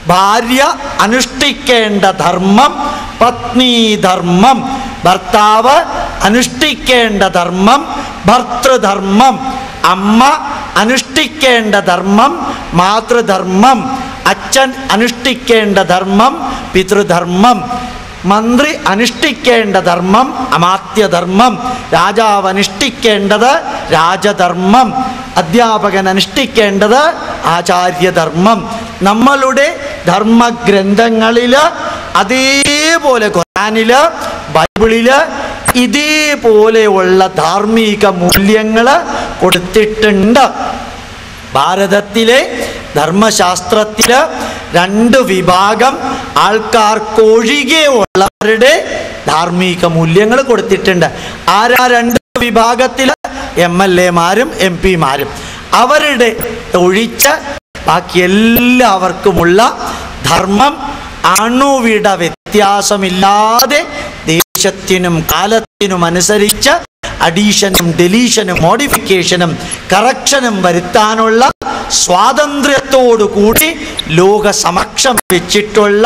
ഭാര്യ അനുഷ്ഠിക്കേണ്ട ധർമ്മം പത്നീധർമ്മം ഭർത്താവ് അനുഷ്ഠിക്കേണ്ട ധർമ്മം ഭർത്തൃധർമ്മം അമ്മ അനുഷ്ഠിക്കേണ്ട ധർമ്മം മാതൃധർമ്മം അച്ഛൻ അനുഷ്ഠിക്കേണ്ട ധർമ്മം പിതൃധർമ്മം മന്ത്രി അനുഷ്ഠിക്കേണ്ട ധർമ്മം അമാത്യധർമ്മം രാജാവ് അനുഷ്ഠിക്കേണ്ടത് രാജധർമ്മം അധ്യാപകൻ അനുഷ്ഠിക്കേണ്ടത് ആചാര്യധർമ്മം നമ്മളുടെ ധർമ്മഗ്രന്ഥങ്ങളിൽ അതേപോലെ ഖുറാനില് ബൈബിളില് ഇതേപോലെയുള്ള ധാർമ്മിക മൂല്യങ്ങൾ കൊടുത്തിട്ടുണ്ട് ഭാരതത്തിലെ ധർമ്മശാസ്ത്രത്തില് രണ്ട് വിഭാഗം ആൾക്കാർക്കൊഴികെ ഉള്ളവരുടെ ധാർമ്മിക മൂല്യങ്ങൾ കൊടുത്തിട്ടുണ്ട് ആരാ രണ്ട് വിഭാഗത്തില് എം എൽ എമാരും എം പിമാരും അവരുടെ ഒഴിച്ച് ബാക്കി എല്ലാവർക്കുമുള്ള ധർമ്മം അണുവിട വ്യത്യാസമില്ലാതെ ദേശത്തിനും കാലത്തിനും അനുസരിച്ച് അഡീഷനും ഡെലീഷനും മോഡിഫിക്കേഷനും കറക്ഷനും വരുത്താനുള്ള സ്വാതന്ത്ര്യത്തോടു കൂടി ലോക സമക്ഷം വെച്ചിട്ടുള്ള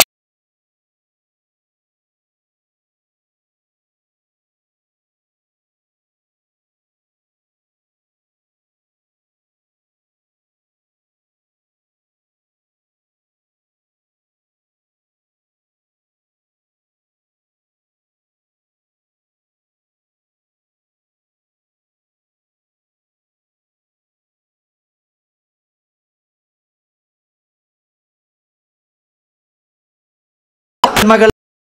നന്മകൾ